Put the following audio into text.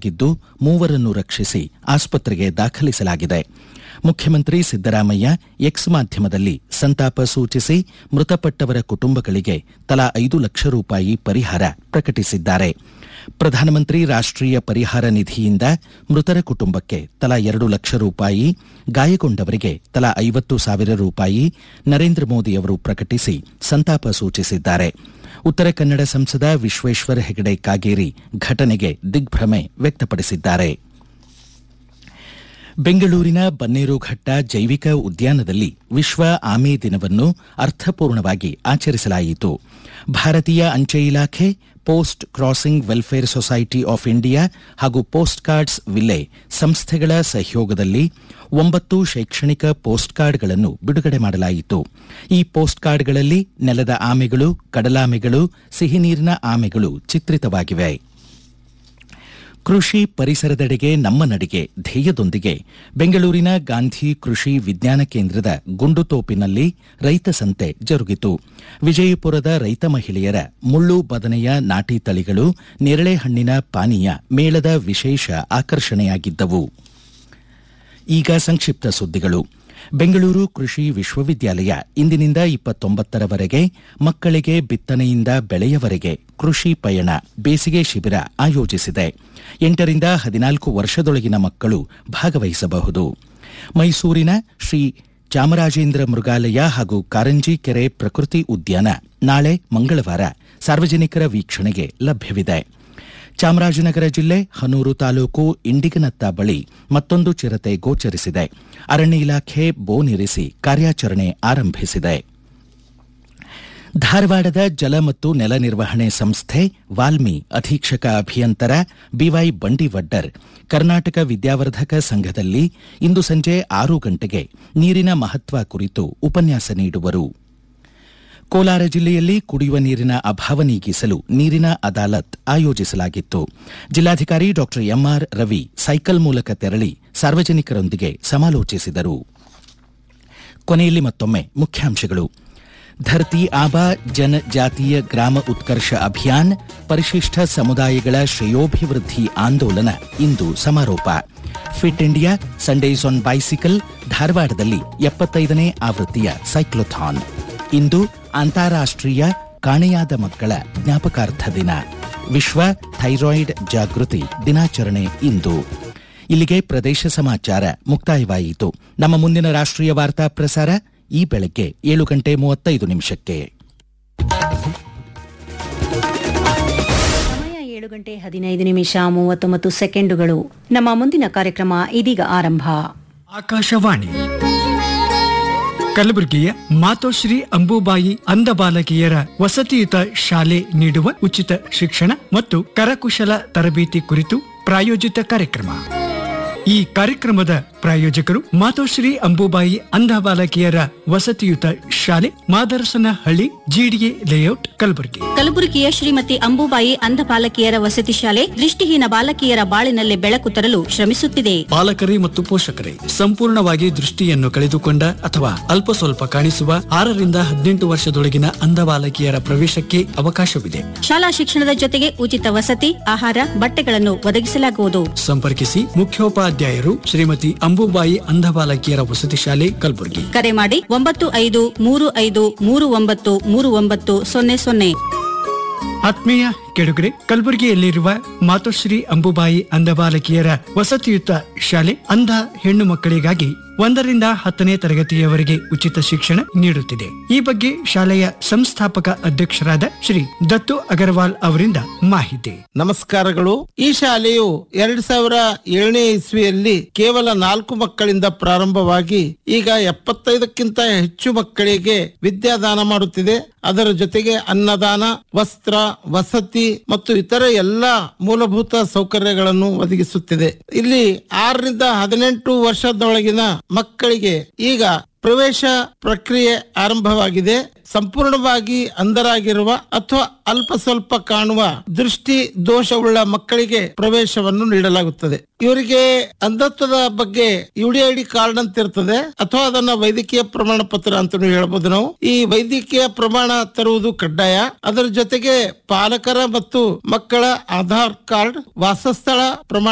ಆಗಿದ್ದು ಮೂವರನ್ನು ರಕ್ಷಿಸಿ ಆಸ್ಪತ್ರೆಗೆ ದಾಖಲಿಸಲಾಗಿದೆ ಮುಖ್ಯಮಂತ್ರಿ ಸಿದ್ದರಾಮಯ್ಯ ಎಕ್ಸ್ ಮಾಧ್ಯಮದಲ್ಲಿ ಸಂತಾಪ ಸೂಚಿಸಿ ಮೃತಪಟ್ಟವರ ಕುಟುಂಬಗಳಿಗೆ ತಲಾ ಐದು ಲಕ್ಷ ರೂಪಾಯಿ ಪರಿಹಾರ ಪ್ರಕಟಿಸಿದ್ದಾರೆ ಪ್ರಧಾನಮಂತ್ರಿ ರಾಷ್ಟ್ರೀಯ ಪರಿಹಾರ ನಿಧಿಯಿಂದ ಮೃತರ ಕುಟುಂಬಕ್ಕೆ ತಲಾ ಎರಡು ಲಕ್ಷ ರೂಪಾಯಿ ಗಾಯಗೊಂಡವರಿಗೆ ತಲಾ ಐವತ್ತು ಸಾವಿರ ರೂಪಾಯಿ ನರೇಂದ್ರ ಮೋದಿ ಅವರು ಪ್ರಕಟಿಸಿ ಸಂತಾಪ ಸೂಚಿಸಿದ್ದಾರೆ ಉತ್ತರ ಕನ್ನಡ ಸಂಸದ ವಿಶ್ವೇಶ್ವರ ಹೆಗಡೆ ಕಾಗೇರಿ ಘಟನೆಗೆ ದಿಗ್ಭ್ರಮೆ ವ್ಯಕ್ತಪಡಿಸಿದ್ದಾರೆ ಬೆಂಗಳೂರಿನ ಬನ್ನೇರುಘಟ್ಟ ಜೈವಿಕ ಉದ್ಯಾನದಲ್ಲಿ ವಿಶ್ವ ಆಮೆ ದಿನವನ್ನು ಅರ್ಥಪೂರ್ಣವಾಗಿ ಆಚರಿಸಲಾಯಿತು ಭಾರತೀಯ ಅಂಚೆ ಇಲಾಖೆ post crossing welfare society of India ಹಾಗೂ ಪೋಸ್ಟ್ ಕಾರ್ಡ್ಸ್ ವಿಲೆ ಸಂಸ್ಥೆಗಳ ಸಹಯೋಗದಲ್ಲಿ ಒಂಬತ್ತು ಶೈಕ್ಷಣಿಕ ಪೋಸ್ಟ್ ಕಾರ್ಡ್ಗಳನ್ನು ಬಿಡುಗಡೆ ಮಾಡಲಾಯಿತು ಈ ಪೋಸ್ಟ್ ಕಾರ್ಡ್ಗಳಲ್ಲಿ ನೆಲದ ಆಮೆಗಳು ಕಡಲಾಮೆಗಳು ಸಿಹಿನೀರಿನ ಆಮೆಗಳು ಚಿತ್ರಿತವಾಗಿವೆ ಕೃಷಿ ಪರಿಸರದೆಡೆಗೆ ನಮ್ಮ ನಡಿಗೆ ಧ್ಯೇಯದೊಂದಿಗೆ ಬೆಂಗಳೂರಿನ ಗಾಂಧಿ ಕೃಷಿ ವಿಜ್ಞಾನ ಕೇಂದ್ರದ ಗುಂಡುತೋಪಿನಲ್ಲಿ ರೈತ ಸಂತೆ ಜರುಗಿತು ವಿಜಯಪುರದ ರೈತ ಮಹಿಳೆಯರ ಮುಳ್ಳು ಬದನೆಯ ನಾಟಿ ತಳಿಗಳು ನೇರಳೆ ಹಣ್ಣಿನ ಪಾನೀಯ ಮೇಳದ ವಿಶೇಷ ಆಕರ್ಷಣೆಯಾಗಿದ್ದವು ಈಗ ಸಂಕ್ಷಿಪ್ತ ಸುದ್ದಿಗಳು ಬೆಂಗಳೂರು ಕೃಷಿ ವಿಶ್ವವಿದ್ಯಾಲಯ ಇಂದಿನಿಂದ ಇಪ್ಪತ್ತೊಂಬತ್ತರವರೆಗೆ ಮಕ್ಕಳಿಗೆ ಬಿತ್ತನೆಯಿಂದ ಬೆಳೆಯವರೆಗೆ ಕೃಷಿ ಪಯಣ ಬೇಸಿಗೆ ಶಿಬಿರ ಆಯೋಜಿಸಿದೆ ಎಂಟರಿಂದ ಹದಿನಾಲ್ಕು ವರ್ಷದೊಳಗಿನ ಮಕ್ಕಳು ಭಾಗವಹಿಸಬಹುದು ಮೈಸೂರಿನ ಶ್ರೀ ಚಾಮರಾಜೇಂದ್ರ ಮೃಗಾಲಯ ಹಾಗೂ ಕಾರಂಜಿ ಕೆರೆ ಪ್ರಕೃತಿ ಉದ್ಯಾನ ನಾಳೆ ಮಂಗಳವಾರ ಸಾರ್ವಜನಿಕರ ವೀಕ್ಷಣೆಗೆ ಲಭ್ಯವಿದೆ ಚಾಮರಾಜನಗರ ಜಿಲ್ಲೆ ಹನೂರು ತಾಲೂಕು ಇಂಡಿಗನತ್ತ ಬಳಿ ಮತ್ತೊಂದು ಚಿರತೆ ಗೋಚರಿಸಿದೆ ಅರಣ್ಯ ಇಲಾಖೆ ಬೋನಿರಿಸಿ ಕಾರ್ಯಾಚರಣೆ ಆರಂಭಿಸಿದೆ ಧಾರವಾಡದ ಜಲ ಮತ್ತು ನೆಲ ನಿರ್ವಹಣೆ ಸಂಸ್ಥೆ ವಾಲ್ಮಿ ಅಧೀಕ್ಷಕ ಅಭಿಯಂತರ ಬಿವೈ ಬಂಡಿವಡ್ಡರ್ ಕರ್ನಾಟಕ ವಿದ್ಯಾವರ್ಧಕ ಸಂಘದಲ್ಲಿ ಇಂದು ಸಂಜೆ ಆರು ಗಂಟೆಗೆ ನೀರಿನ ಮಹತ್ವ ಕುರಿತು ಉಪನ್ಯಾಸ ನೀಡುವರು ಕೋಲಾರ ಜಿಲ್ಲೆಯಲ್ಲಿ ಕುಡಿಯುವ ನೀರಿನ ಅಭಾವ ನೀಗಿಸಲು ನೀರಿನ ಅದಾಲತ್ ಆಯೋಜಿಸಲಾಗಿತ್ತು ಜಿಲ್ಲಾಧಿಕಾರಿ ಡಾ ಎಂಆರ್ ರವಿ ಸೈಕಲ್ ಮೂಲಕ ತೆರಳಿ ಸಾರ್ವಜನಿಕರೊಂದಿಗೆ ಸಮಾಲೋಚಿಸಿದರು ಕೊನೆಯಲ್ಲಿ ಮತ್ತೊಮ್ಮೆ ಮುಖ್ಯಾಂಶಗಳು ಧರ್ತಿ ಆಬಾ ಜನಜಾತೀಯ ಗ್ರಾಮ ಉತ್ಕರ್ಷ ಅಭಿಯಾನ್ ಪರಿಶಿಷ್ಟ ಸಮುದಾಯಗಳ ಶ್ರೇಯೋಭಿವೃದ್ಧಿ ಆಂದೋಲನ ಇಂದು ಸಮಾರೋಪ fit India Sundays on bicycle ಧಾರವಾಡದಲ್ಲಿ ಎಪ್ಪತ್ತೈದನೇ ಆವೃತ್ತಿಯ ಸೈಕ್ಲೋಥಾನ್ ಇಂದು ಅಂತಾರಾಷ್ಟ್ರೀಯ ಕಾಣೆಯಾದ ಮಕ್ಕಳ ಜ್ಞಾಪಕಾರ್ಥ ದಿನ ವಿಶ್ವ ಥೈರಾಯ್ಡ್ ಜಾಗೃತಿ ದಿನಾಚರಣೆ ಇಂದು ಇಲ್ಲಿಗೆ ಪ್ರದೇಶ ಸಮಾಚಾರ ಮುಕ್ತಾಯವಾಯಿತು ನಮ್ಮ ಮುಂದಿನ ರಾಷ್ಟ್ರೀಯ ವಾರ್ತಾ ಪ್ರಸಾರ ಈ ಬೆಳಗ್ಗೆ ಏಳು ಗಂಟೆ ಮೂವತ್ತೈದು ನಿಮಿಷಕ್ಕೆ ಸಮಯ ಏಳು ಗಂಟೆ ಹದಿನೈದು ನಿಮಿಷ ಮೂವತ್ತೊಂಬತ್ತು ಸೆಕೆಂಡುಗಳು ನಮ್ಮ ಮುಂದಿನ ಕಾರ್ಯಕ್ರಮ ಇದೀಗ ಆರಂಭ ಆಕಾಶವಾಣಿ ಕಲಬುರಗಿಯ ಮಾತೋಶ್ರೀ ಅಂಬುಬಾಯಿ ಅಂಧ ಬಾಲಕಿಯರ ವಸತಿಯುತ ಶಾಲೆ ನೀಡುವ ಉಚಿತ ಶಿಕ್ಷಣ ಮತ್ತು ಕರಕುಶಲ ತರಬೇತಿ ಕುರಿತು ಪ್ರಾಯೋಜಿತ ಕಾರ್ಯಕ್ರಮ ಈ ಕಾರ್ಯಕ್ರಮದ ಪ್ರಾಯೋಜಕರು ಮಾತೋಶ್ರೀ ಅಂಬುಬಾಯಿ ಅಂಧ ಬಾಲಕಿಯರ ವಸತಿಯುತ ಶಾಲೆ ಮಾದರಸನಹಳ್ಳಿ ಜಿಡಿಎ ಲೇಔಟ್ ಕಲಬುರಗಿ ಕಲಬುರಗಿಯ ಶ್ರೀಮತಿ ಅಂಬುಬಾಯಿ ಅಂಧ ಬಾಲಕಿಯರ ವಸತಿ ಶಾಲೆ ದೃಷ್ಟಿಹೀನ ಬಾಲಕಿಯರ ಬಾಳಿನಲ್ಲಿ ಬೆಳಕು ತರಲು ಶ್ರಮಿಸುತ್ತಿದೆ ಪಾಲಕರೇ ಮತ್ತು ಪೋಷಕರೇ ಸಂಪೂರ್ಣವಾಗಿ ದೃಷ್ಟಿಯನ್ನು ಕಳೆದುಕೊಂಡ ಅಥವಾ ಅಲ್ಪ ಸ್ವಲ್ಪ ಕಾಣಿಸುವ ಆರರಿಂದ ಹದಿನೆಂಟು ವರ್ಷದೊಳಗಿನ ಅಂಧ ಬಾಲಕಿಯರ ಪ್ರವೇಶಕ್ಕೆ ಅವಕಾಶವಿದೆ ಶಾಲಾ ಶಿಕ್ಷಣದ ಜೊತೆಗೆ ಉಚಿತ ವಸತಿ ಆಹಾರ ಬಟ್ಟೆಗಳನ್ನು ಒದಗಿಸಲಾಗುವುದು ಸಂಪರ್ಕಿಸಿ ಮುಖ್ಯೋಪಾಧ್ಯಾಯರು ಶ್ರೀಮತಿ ಅಂಬುಬಾಯಿ ಅಂಧ ಬಾಲಕಿಯರ ವಸತಿ ಶಾಲೆ ಕಲಬುರಗಿ ಕರೆ ಮಾಡಿ ಒಂಬತ್ತು ಐದು ಮೂರು ಐದು ಮೂರು ಒಂಬತ್ತು ಮೂರು ಒಂಬತ್ತು ಸೊನ್ನೆ ಸೊನ್ನೆ ಆತ್ಮೀಯ ಕೆಡುಗರೆ ಕಲಬುರಗಿಯಲ್ಲಿರುವ ಮಾತೋಶ್ರೀ ಅಂಬುಬಾಯಿ ಅಂಧ ಬಾಲಕಿಯರ ವಸತಿಯುತ ಶಾಲೆ ಅಂಧ ಹೆಣ್ಣು ಮಕ್ಕಳಿಗಾಗಿ ಒಂದರಿಂದ ಹತ್ತನೇ ತರಗತಿಯವರೆಗೆ ಉಚಿತ ಶಿಕ್ಷಣ ನೀಡುತ್ತಿದೆ ಈ ಬಗ್ಗೆ ಶಾಲೆಯ ಸಂಸ್ಥಾಪಕ ಅಧ್ಯಕ್ಷರಾದ ಶ್ರೀ ದತ್ತು ಅಗರ್ವಾಲ್ ಅವರಿಂದ ಮಾಹಿತಿ ನಮಸ್ಕಾರಗಳು ಈ ಶಾಲೆಯು ಎರಡ್ ಸಾವಿರ ಏಳನೇ ಇಸ್ವಿಯಲ್ಲಿ ಕೇವಲ ನಾಲ್ಕು ಮಕ್ಕಳಿಂದ ಪ್ರಾರಂಭವಾಗಿ ಈಗ ಎಪ್ಪತ್ತೈದಕ್ಕಿಂತ ಹೆಚ್ಚು ಮಕ್ಕಳಿಗೆ ವಿದ್ಯಾದಾನ ಮಾಡುತ್ತಿದೆ ಅದರ ಜೊತೆಗೆ ಅನ್ನದಾನ ವಸ್ತ್ರ ವಸತಿ ಮತ್ತು ಇತರ ಎಲ್ಲ ಮೂಲಭೂತ ಸೌಕರ್ಯಗಳನ್ನು ಒದಗಿಸುತ್ತಿದೆ ಇಲ್ಲಿ ಆರರಿಂದ ಹದಿನೆಂಟು ವರ್ಷದೊಳಗಿನ ಮಕ್ಕಳಿಗೆ ಈಗ ಪ್ರವೇಶ ಪ್ರಕ್ರಿಯೆ ಆರಂಭವಾಗಿದೆ ಸಂಪೂರ್ಣವಾಗಿ ಅಂಧರಾಗಿರುವ ಅಥವಾ ಅಲ್ಪ ಸ್ವಲ್ಪ ಕಾಣುವ ದೃಷ್ಟಿ ದೋಷವುಳ್ಳ ಮಕ್ಕಳಿಗೆ ಪ್ರವೇಶವನ್ನು ನೀಡಲಾಗುತ್ತದೆ ಇವರಿಗೆ ಅಂಧತ್ವದ ಬಗ್ಗೆ ಯುಡಿಐಡಿ ಕಾರ್ಡ್ ಅಂತ ಇರ್ತದೆ ಅಥವಾ ಅದನ್ನ ವೈದ್ಯಕೀಯ ಪ್ರಮಾಣ ಪತ್ರ ಅಂತ ಹೇಳ್ಬೋದು ನಾವು ಈ ವೈದ್ಯಕೀಯ ಪ್ರಮಾಣ ತರುವುದು ಕಡ್ಡಾಯ ಅದರ ಜೊತೆಗೆ ಪಾಲಕರ ಮತ್ತು ಮಕ್ಕಳ ಆಧಾರ್ ಕಾರ್ಡ್ ವಾಸಸ್ಥಳ ಪ್ರಮಾಣ